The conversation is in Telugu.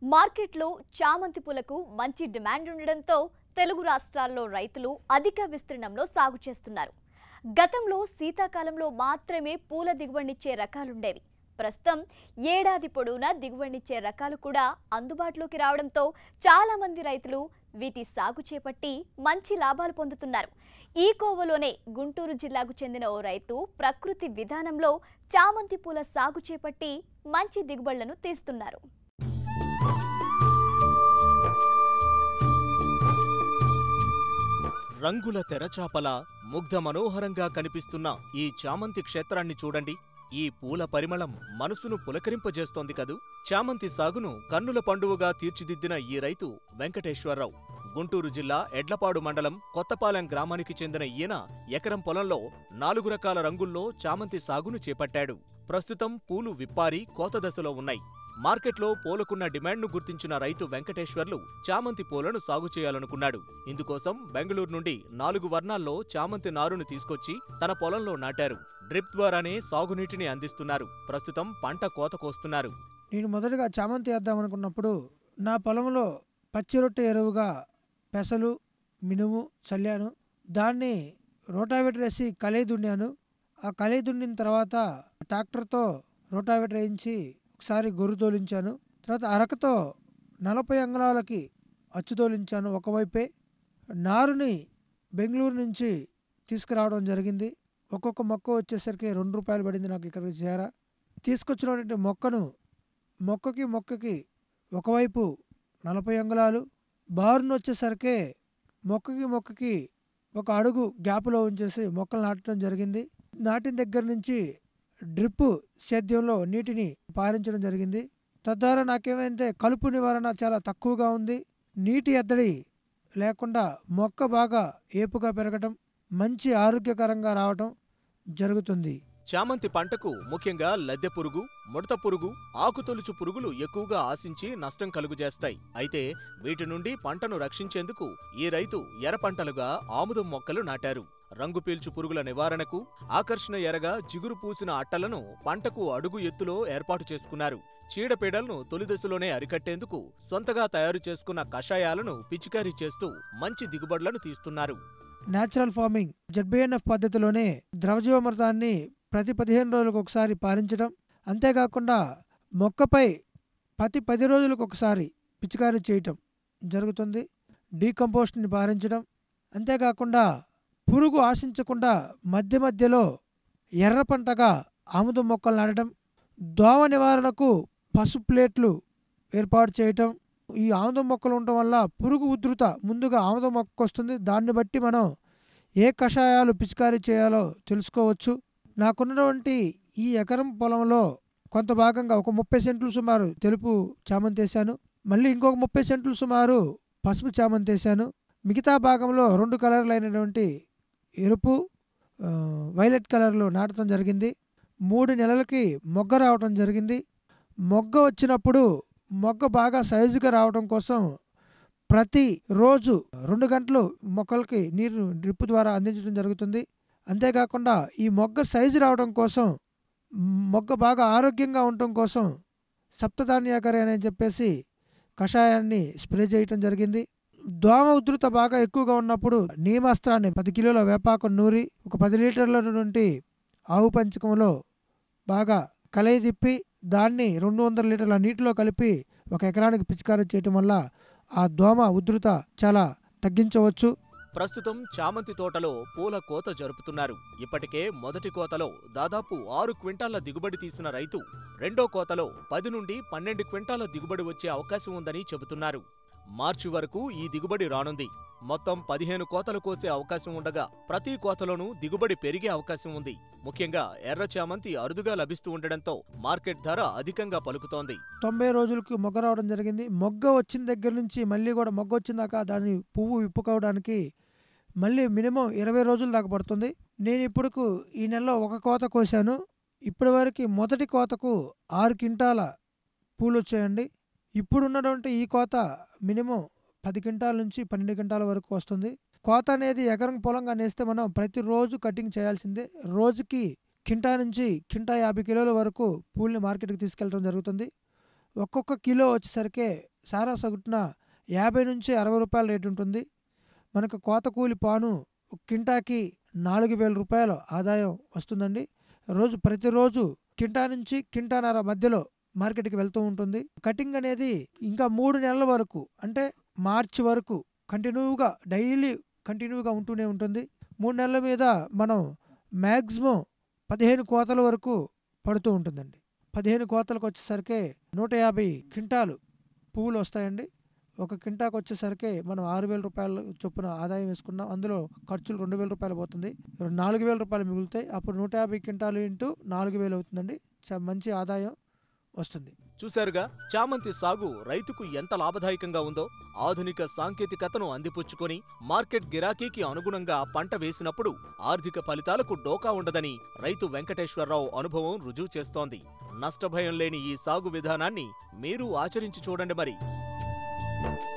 మార్కెట్లో చామంతి పూలకు మంచి డిమాండ్ ఉండడంతో తెలుగు రాష్ట్రాల్లో రైతులు అధిక విస్తీర్ణంలో సాగు చేస్తున్నారు గతంలో శీతాకాలంలో మాత్రమే పూల దిగుబడినిచ్చే రకాలుండేవి ప్రస్తుతం ఏడాది పొడవునా దిగుబడినిచ్చే రకాలు కూడా అందుబాటులోకి రావడంతో చాలా మంది రైతులు వీటి సాగు చేపట్టి మంచి లాభాలు పొందుతున్నారు ఈ కోవలోనే గుంటూరు జిల్లాకు చెందిన ఓ రైతు ప్రకృతి విధానంలో చామంతి పూల సాగు చేపట్టి మంచి దిగుబడులను తీస్తున్నారు రంగుల తెరచాపల ముగ్ధ మనోహరంగా కనిపిస్తున్న ఈ చామంతి క్షేత్రాన్ని చూడండి ఈ పూల పరిమళం మనసును పులకరింపజేస్తోంది కదూ చామంతి సాగును కన్నుల పండువగా తీర్చిదిద్దిన ఈ రైతు వెంకటేశ్వరరావు గుంటూరు జిల్లా ఎడ్లపాడు మండలం కొత్తపాలెం గ్రామానికి చెందిన ఈయన ఎకరం పొలంలో నాలుగు రకాల రంగుల్లో చామంతి సాగును చేపట్టాడు ప్రస్తుతం పూలు విప్పారి కోత దశలో ఉన్నాయి మార్కెట్లో పూలకున్న డిమాండ్ను గుర్తించిన రైతు వెంకటేశ్వర్లు చామంతి పూలను సాగు చేయాలనుకున్నాడు ఇందుకోసం బెంగళూరు నుండి నాలుగు వర్ణాల్లో చామంతి నారును తీసుకొచ్చి తన పొలంలో నాటారు డ్రిప్ ద్వారానే సాగునీటిని అందిస్తున్నారు ప్రస్తుతం పంట కోత కోస్తున్నారు నేను మొదటగా చామంతి వేద్దాం అనుకున్నప్పుడు నా పొలంలో పచ్చి రొట్టె ఎరువుగా పెసలు మినుము చల్లాను దాన్ని రోటావేటర్ వేసి కలయి దున్నాను ఆ కలయి దున్నిన తర్వాత ట్రాక్టర్తో రోటావేటర్ వేయించి ఒకసారి గొర్రు తోలించాను తర్వాత అరకతో నలభై అంగళాలకి అచ్చు తోలించాను ఒకవైపే నారుని బెంగళూరు నుంచి తీసుకురావడం జరిగింది ఒక్కొక్క మొక్క వచ్చేసరికి రెండు రూపాయలు పడింది నాకు ఇక్కడికి చేరా తీసుకొచ్చినటువంటి మొక్కను మొక్కకి మొక్కకి ఒకవైపు నలభై అంగుళాలు బారును వచ్చేసరికి మొక్కకి మొక్కకి ఒక అడుగు గ్యాప్లో ఉంచేసి మొక్కలు నాటడం జరిగింది నాటిన దగ్గర నుంచి డ్రిప్ సేద్యంలో నీటిని పారించడం జరిగింది తద్వారా నాకేమైతే కలుపు నివారణ చాలా తక్కువగా ఉంది నీటి ఎద్దడి లేకుండా మొక్క బాగా ఏపుగా పెరగటం మంచి ఆరోగ్యకరంగా రావటం జరుగుతుంది చామంతి పంటకు ముఖ్యంగా లద్దె పురుగు ముడత పురుగు ఆకుతొలుచు పురుగులు ఎక్కువగా ఆశించి నష్టం కలుగుజేస్తాయి అయితే వీటి నుండి పంటను రక్షించేందుకు ఈ రైతు ఎర్ర పంటలుగా ఆముదం మొక్కలు నాటారు రంగు పీల్చు పురుగుల నివారణకు ఆకర్షణ ఎరగా జిగురు పూసిన అట్టలను పంటకు అడుగు ఎత్తులో ఏర్పాటు చేసుకున్నారు చీడపీడలను తొలి దశలోనే అరికట్టేందుకు సొంతగా తయారు చేసుకున్న కషాయాలను పిచికారీ చేస్తూ మంచి దిగుబడులను తీస్తున్నారు న్యాచురల్ ఫార్మింగ్ జడ్బిఎన్ఎఫ్ పద్ధతిలోనే ద్రవజీవామృతాన్ని ప్రతి పదిహేను రోజులకు ఒకసారి పారించడం అంతేకాకుండా మొక్కపై ప్రతి పది రోజులకు ఒకసారి పిచికారీ చేయటం జరుగుతుంది డీకంపోస్ట్ని పారించడం అంతేకాకుండా పురుగు ఆశించకుండా మధ్య మధ్యలో ఎర్ర పంటగా ఆముదం మొక్కలు నాటడం దోమ నివారణకు పసుపు ప్లేట్లు ఏర్పాటు చేయటం ఈ ఆముదం మొక్కలు ఉండటం వల్ల పురుగు ఉధృత ముందుగా ఆముదం మొక్కకు వస్తుంది దాన్ని బట్టి మనం ఏ కషాయాలు పిచికారీ చేయాలో తెలుసుకోవచ్చు నాకున్నటువంటి ఈ ఎకరం పొలంలో కొంత భాగంగా ఒక ముప్పై సెంట్లు సుమారు తెలుపు చామంతి వేశాను మళ్ళీ ఇంకొక ముప్పై సెంట్లు సుమారు పసుపు చామంతి వేశాను మిగతా భాగంలో రెండు కలర్లు అయినటువంటి ఎరుపు ఆ, వైలెట్ కలర్లో నాటడం జరిగింది మూడు నెలలకి మొగ్గ రావటం జరిగింది మొగ్గ వచ్చినప్పుడు మొగ్గ బాగా సైజుగా రావడం కోసం ప్రతి రోజు రెండు గంటలు మొక్కలకి నీరు డ్రిప్ ద్వారా అందించడం జరుగుతుంది అంతేకాకుండా ఈ మొగ్గ సైజు రావడం కోసం మొగ్గ బాగా ఆరోగ్యంగా ఉండటం కోసం సప్తధాన్యాకరి అని చెప్పేసి కషాయాన్ని స్ప్రే చేయటం జరిగింది దోమ ఉధృత బాగా ఎక్కువగా ఉన్నప్పుడు నీమాస్త్రాన్ని పది కిలోల వేపాకు నూరి ఒక పది లీటర్ల నుండి ఆవు పంచకంలో బాగా కలయి తిప్పి దాన్ని రెండు వందల లీటర్ల నీటిలో కలిపి ఒక ఎకరానికి పిచికారీ చేయటం వల్ల ఆ దోమ ఉధృత చాలా తగ్గించవచ్చు ప్రస్తుతం చామంతి తోటలో పూల కోత జరుపుతున్నారు ఇప్పటికే మొదటి కోతలో దాదాపు ఆరు క్వింటాల దిగుబడి తీసిన రైతు రెండో కోతలో పది నుండి పన్నెండు క్వింటాల దిగుబడి వచ్చే అవకాశం ఉందని చెబుతున్నారు మార్చి వరకు ఈ దిగుబడి రానుంది మొత్తం పదిహేను కోతలు కోసే అవకాశం ఉండగా ప్రతి కోతలోనూ దిగుబడి పెరిగే అవకాశం ఉంది ముఖ్యంగా ఎర్ర చామంతి అరుదుగా లభిస్తూ ఉండడంతో మార్కెట్ ధర అధికంగా పలుకుతోంది తొంభై రోజులకి మొగ్గ రావడం జరిగింది మొగ్గ వచ్చిన దగ్గర నుంచి మళ్ళీ కూడా మొగ్గ వచ్చిందాక దాని పువ్వు విప్పుకోవడానికి మళ్ళీ మినిమం ఇరవై రోజుల దాకా పడుతుంది నేను ఇప్పుడుకు ఈ నెలలో ఒక కోత కోసాను ఇప్పటి వరకు మొదటి కోతకు ఆరు క్వింటాల పూలు వచ్చాయండి ఇప్పుడు ఉన్నటువంటి ఈ కోత మినిమం పది క్వింటాల నుంచి పన్నెండు క్వింటాల వరకు వస్తుంది కోత అనేది ఎకరం పొలంగా నేస్తే మనం ప్రతిరోజు కటింగ్ చేయాల్సిందే రోజుకి కింటా నుంచి కింటా యాభై కిలోల వరకు పూల్ని మార్కెట్కి తీసుకెళ్ళడం జరుగుతుంది ఒక్కొక్క కిలో వచ్చేసరికి సారా సగటున యాభై నుంచి అరవై రూపాయల రేటు ఉంటుంది మనకు కోత కూలి పాను ఒక కింటాకి నాలుగు వేల రూపాయల ఆదాయం వస్తుందండి రోజు ప్రతిరోజు కింటా నుంచి కింటాన్నర మధ్యలో మార్కెట్కి వెళ్తూ ఉంటుంది కటింగ్ అనేది ఇంకా మూడు నెలల వరకు అంటే మార్చి వరకు కంటిన్యూగా డైలీ కంటిన్యూగా ఉంటూనే ఉంటుంది మూడు నెలల మీద మనం మ్యాక్సిమం పదిహేను కోతల వరకు పడుతూ ఉంటుందండి పదిహేను కోతలకు వచ్చేసరికి నూట యాభై క్వింటాలు పువ్వులు వస్తాయండి ఒక కింటాకు వచ్చేసరికి మనం ఆరు వేల రూపాయల చొప్పున ఆదాయం వేసుకున్నాం అందులో ఖర్చులు రెండు వేల రూపాయలు పోతుంది నాలుగు వేల రూపాయలు మిగులుతాయి అప్పుడు నూట యాభై క్వింటాలు ఇంటూ నాలుగు వేలు అవుతుందండి చ- మంచి ఆదాయం వస్తుంది చూశారుగా చామంతి సాగు రైతుకు ఎంత లాభదాయకంగా ఉందో ఆధునిక సాంకేతికతను అందిపుచ్చుకొని మార్కెట్ గిరాకీకి అనుగుణంగా పంట వేసినప్పుడు ఆర్థిక ఫలితాలకు డోకా ఉండదని రైతు వెంకటేశ్వరరావు అనుభవం రుజువు చేస్తోంది నష్టభయం లేని ఈ సాగు విధానాన్ని మీరు ఆచరించి చూడండి మరి